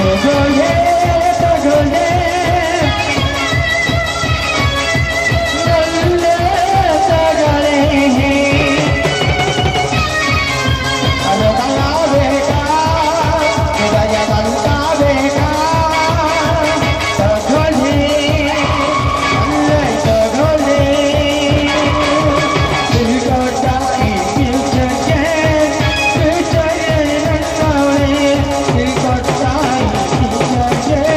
ತಗೊಳ್ಳೆ ತಗೊಳ್ಳೆ ನಲ್ಲ ತಗೊಳ್ಳೆ ಅನುಭವ ಬೇಕಾ ಹೃದಯದಂತ ಬೇಕಾ ತಗೊಳ್ಳಿ ನಲ್ಲ ತಗೊಳ್ಳಿ ತಿರುಗಾಟ ಈ ಫ್ಯೂಚರ್ಗೆ ಫ್ಯೂಚರ್ಗೆ ನನ್ನವಳೆ ತಿರುಗಾಟ ಈ ಫ್ಯೂಚರ್ಗೆ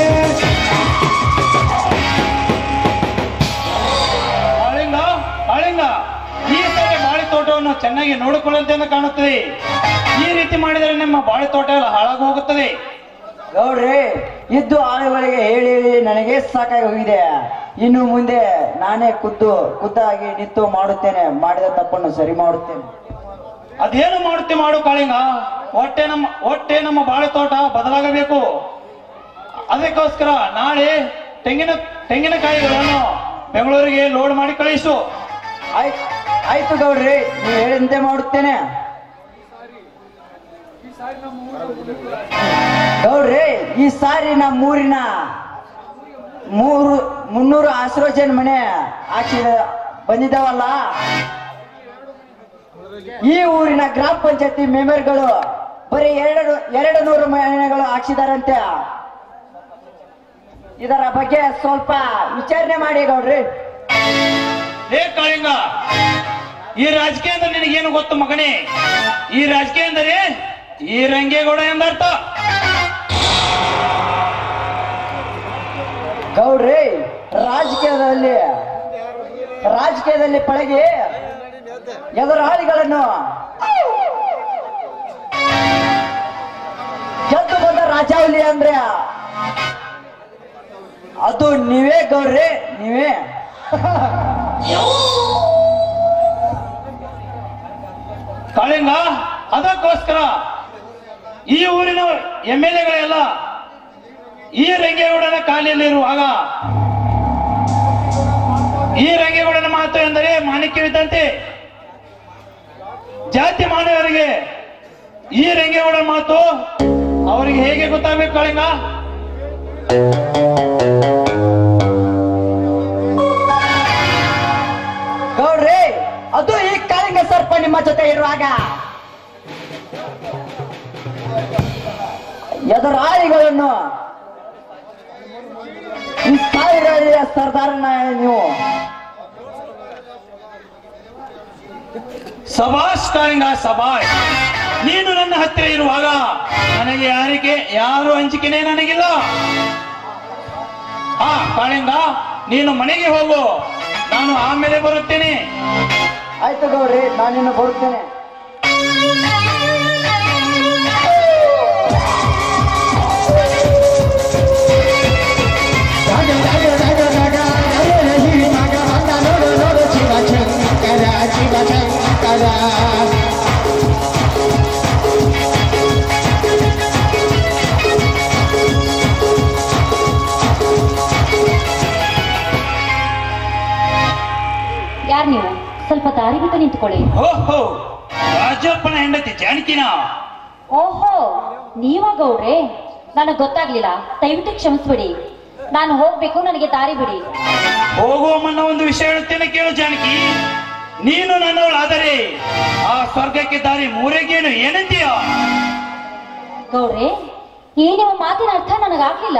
ಬಾಳಿಂಗ ಬಾಳಿಂಗ ಈ ಸರಿ ಬಾಳೆ ತೋಟವನ್ನು ಚೆನ್ನಾಗಿ ನೋಡಿಕೊಳ್ಳುವಂತೆ ಎಂದು ಕಾಣುತ್ತದೆ ಈ ರೀತಿ ಮಾಡಿದರೆ ನಿಮ್ಮ ಬಾಳೆ ತೋಟ ಎಲ್ಲ ಹಾಳಾಗಿ ಹೋಗುತ್ತದೆ ಗೌಡ್ರಿ ಇದ್ದು ಆಳುಗಳಿಗೆ ಹೇಳಿ ಹೇಳಿ ನನಗೆ ಸಾಕಾಗಿ ಹೋಗಿದೆ ಇನ್ನು ಮುಂದೆ ನಾನೇ ಖುದ್ದು ಖುದ್ದಾಗಿ ನಿಂತು ಮಾಡುತ್ತೇನೆ ಮಾಡಿದ ತಪ್ಪನ್ನು ಸರಿ ಮಾಡುತ್ತೇನೆ ಅದೇನು ಮಾಡುತ್ತೆ ಮಾಡು ಕಾಳಿಂಗ ಹೊಟ್ಟೆ ನಮ್ಮ ಹೊಟ್ಟೆ ನಮ್ಮ ಬಾಳೆ ತೋಟ ಬದಲಾಗಬೇಕು ಅದಕ್ಕೋಸ್ಕರ ನಾಳೆ ತೆಂಗಿನ ತೆಂಗಿನಕಾಯಿಗಳನ್ನು ಬೆಂಗಳೂರಿಗೆ ಲೋಡ್ ಮಾಡಿ ಕಳಿಸು ಆಯ್ತು ಆಯ್ತು ಗೌಡ್ರಿ ನೀವು ಹೇಳಿದಂತೆ ಮಾಡುತ್ತೇನೆ ಗೌಡ್ರಿ ಈ ಸಾರಿ ನಮ್ಮೂರಿನ ಮೂರು ಮುನ್ನೂರು ಆಶ್ರೋಜನ್ ಮನೆ ಹಾಕಿದ ಬಂದಿದ್ದಾವಲ್ಲ ಈ ಊರಿನ ಗ್ರಾಮ ಪಂಚಾಯತಿ ಮೆಂಬರ್ಗಳು ಬರೀ ಎರಡು ಎರಡು ನೂರು ಮನೆಗಳು ಹಾಕ್ಸಿದಾರಂತೆ ಇದರ ಬಗ್ಗೆ ಸ್ವಲ್ಪ ವಿಚಾರಣೆ ಮಾಡಿ ಗೌಡ್ರಿ ಹೇ ಕಾಳಿಂಗ ಈ ರಾಜಕೀಯ ಅಂದ್ರೆ ನಿನಗೇನು ಗೊತ್ತು ಮಗನೇ ಈ ರಾಜಕೀಯ ಅಂದರೆ ಈ ರಂಗೇಗೌಡ ಎಂದರ್ಥ ಗೌಡ್ರಿ ರಾಜಕೀಯದಲ್ಲಿ ರಾಜಕೀಯದಲ್ಲಿ ಪಳಗಿ ಎದುರಾಳಿಗಳನ್ನು ಗೆದ್ದು ಬಂದ ರಾಜಾವಲಿ ಅಂದ್ರೆ ಅದು ನೀವೇ ಗೌಡ್ರಿ ನೀವೇ ಕಾಳಿಂಗ ಅದಕ್ಕೋಸ್ಕರ ಈ ಊರಿನ ಎಂ ಎಲ್ ಎಗಳೆಲ್ಲ ಈ ರಂಗೇಗೌಡನ ಕಾಲಿಯಲ್ಲಿರುವಾಗ ಈ ರಂಗೇಗೌಡನ ಮಾತು ಎಂದರೆ ಮಾಣಿಕ್ಯವಿದ್ದಂತೆ ಜಾತಿ ಮಾನವರಿಗೆ ಈ ರಂಗೇಗೌಡನ ಮಾತು ಅವರಿಗೆ ಹೇಗೆ ಗೊತ್ತಾಗಬೇಕು ಕಾಳಿಂಗ ಗೌಡ್ರಿ ಅದು ಈ ಕಾಳಿಂಗ ಸರ್ಪ ನಿಮ್ಮ ಜೊತೆ ಇರುವಾಗ ಎದುರಾಳಿಗಳನ್ನು ಈ ಸಾವಿರ ಸರ್ದಾರನ ನೀವು ಸಭಾಷ್ ಕಾಳಿಂಗ ಸಭಾಷ್ ನೀನು ನನ್ನ ಹತ್ತಿರ ಇರುವಾಗ ನನಗೆ ಯಾರಿಗೆ ಯಾರು ಹಂಚಿಕೆನೇ ನನಗಿಲ್ಲ ಹಾ ಕಾಳಿಂಗ ನೀನು ಮನೆಗೆ ಹೋಗು ನಾನು ಆಮೇಲೆ ಬರುತ್ತೇನೆ ಆಯ್ತು ಗೌಡ್ರಿ ನಾನಿನ್ನು ಬರುತ್ತೇನೆ ಯಾರು ನೀವು ಸ್ವಲ್ಪ ದಾರಿ ಬಿಟ್ಟು ನಿಂತ್ಕೊಳ್ಳಿ ಓಹೋ ರಾಜಪ್ಪನ ಹೆಂಡತಿ ಜಾನಕಿನ ಓಹೋ ನೀವ ಗೌಡ್ರೆ ನನಗೆ ಗೊತ್ತಾಗ್ಲಿಲ್ಲ ದಯವಿಟ್ಟು ಕ್ಷಮಿಸ್ಬಿಡಿ ನಾನು ಹೋಗ್ಬೇಕು ನನಗೆ ದಾರಿ ಬಿಡಿ ಹೋಗುವ ಮುನ್ನ ಒಂದು ವಿಷಯ ಹೇಳುತ್ತೇನೆ ಕೇಳು ಜಾನಕಿ ನೀನು ನನ್ನವಳಾದರೆ ಆ ಸ್ವರ್ಗಕ್ಕೆ ದಾರಿ ಮೂರೆಗೇನು ಏನಂತೀಯ ಗೌಡ್ರೆ ಈ ನಿಮ್ಮ ಮಾತಿನ ಅರ್ಥ ನನಗಾಗ್ಲಿಲ್ಲ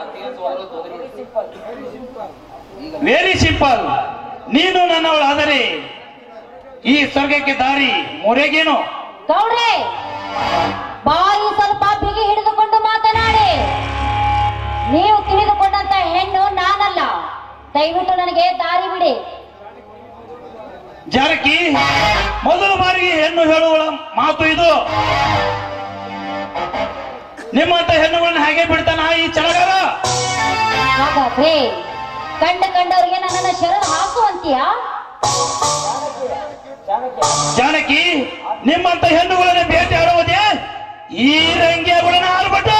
ವೆರಿ ಸಿಂಪಲ್ ನೀನು ನನ್ನವಳಾದರೆ ಈ ಸ್ವರ್ಗಕ್ಕೆ ದಾರಿ ಮೂರೆಗೇನು ಗೌಡ್ರೆ ಬಾಯಿ ಸ್ವಲ್ಪ ಬಿಗಿ ಹಿಡಿದುಕೊಂಡು ಮಾತನಾಡಿ ನೀವು ತಿಳಿದುಕೊಂಡಂತ ಹೆಣ್ಣು ನಾನಲ್ಲ ದಯವಿಟ್ಟು ನನಗೆ ದಾರಿ ಬಿಡಿ ಜಾನಕಿ ಮೊದಲ ಬಾರಿಗೆ ಹೆಣ್ಣು ಹೇಳುವ ಮಾತು ಇದು ನಿಮ್ಮಂತ ಹೆಣ್ಣುಗಳನ್ನ ಹಾಗೆ ಬಿಡ್ತಾನ ಈ ಚಳಗಾರ ಹಾಗಾದ್ರೆ ಕಂಡ ಕಂಡವರಿಗೆ ನನ್ನನ್ನ ಶರಣು ಹಾಕುವಂತೀಯಾ ಜಾನಕಿ ನಿಮ್ಮಂತ ಹೆಣ್ಣುಗಳನ್ನ ಭೇಟಿ ಆಡುವುದೇ ಈ ರಂಗಿಯಗಳನ್ನ ಆರ್ಬಿಟ್ಟು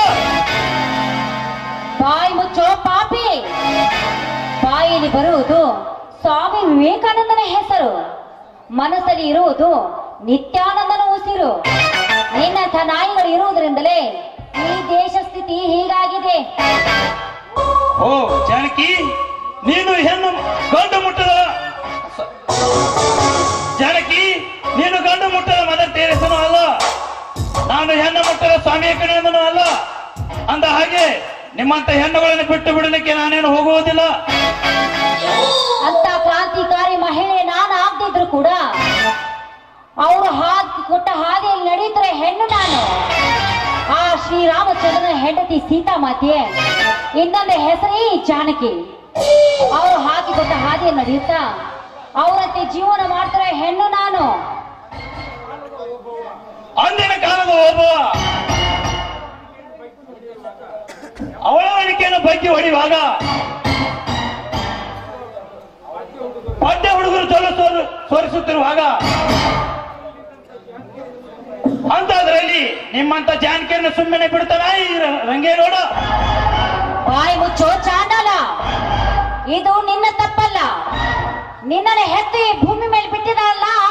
ಬಾಯಿ ಮುಚ್ಚೋ ಪಾಪಿ ಬಾಯಿಲಿ ಬರುವುದು ಸ್ವಾಮಿ ವಿವೇಕಾನಂದನ ಹೆಸರು ಮನಸ್ಸಲ್ಲಿ ಇರುವುದು ನಿತ್ಯಾನಂದನ ಉಸಿರು ನಿನ್ನಂಥ ನಾಯಿಗಳು ಇರುವುದರಿಂದಲೇ ಈ ದೇಶ ಸ್ಥಿತಿ ಪರಿಸ್ಥಿತಿ ಹೀಗಾಗಿದೆ ಓ ಜಾನಕಿ ನೀನು ಹೆಣ್ಣು ಗಂಡು ಮುಟ್ಟದ ಸ- ಜಾನಕಿ ನೀನು ಗಂಡು ಮುಟ್ಟದ ಮದರ್ ತೇರಸನು ಅಲ್ಲ ನಾನು ಹೆಣ್ಣು ಮುಟ್ಟದ ಸ್ವಾಮಿಯ ಕಡೆಯಿಂದನೂ ಅಲ್ಲ ಅಂದ ಹಾಗೆ ನಿಮ್ಮಂತ ಹೆಣ್ಣುಗಳನ್ನು ಬಿಟ್ಟು ಬಿಡಲಿಕ್ಕೆ ನಾನೇನು ಹೋಗುವುದಿಲ್ಲ ಅಂತ ಕ್ರಾಂತಿಕಾರಿ ಮಹಿಳೆ ನಾನು ಆಗದಿದ್ರು ಕೂಡ ಅವರು ಹಾಕಿ ಕೊಟ್ಟ ಹಾದಿಯಲ್ಲಿ ನಡೆಯುತ್ತಿರೋ ಹೆಣ್ಣು ನಾನು ಆ ಶ್ರೀರಾಮಚಂದ್ರನ ಹೆಂಡತಿ ಸೀತಾಮಾತೆಯೇ ಇನ್ನೊಂದು ಹೆಸರೇ ಜಾನಕಿ ಅವರು ಹಾಕಿ ಕೊಟ್ಟ ಹಾದಿಯಲ್ಲಿ ನಡೆಯುತ್ತಾ ಅವರಂತೆ ಜೀವನ ಮಾಡ್ತಿರೋ ಹೆಣ್ಣು ನಾನು ಅಂದಿನ ಕಾಲದ ಒಬ್ಬ ಅವಳವಳಿಕೆಯನ್ನು ಬಗ್ಗೆ ಹೊಡೆಯುವಾಗ ಪದ್ಯ ಹುಡುಗರು ಚೊಲ್ಲ ಸೋರು ಸೋರಿಸುತ್ತಿರುವಾಗ ಅಂತದ್ರಲ್ಲಿ ನಿಮ್ಮಂತ ಜಾನಕಿಯನ್ನು ಸುಮ್ಮನೆ ಬಿಡ್ತಾನ ಈ ರ- ರಂಗೇಗೌಡ ಬಾಯಿ ಮುಚ್ಚೋ ಚಾಂಡಾಲ ಇದು ನಿನ್ನ ತಪ್ಪಲ್ಲ ನಿನ್ನನ್ನು ಹೆತ್ತು ಈ ಭೂಮಿ ಮೇಲೆ ಬಿಟ್ಟಿದಲ್ಲ ಆ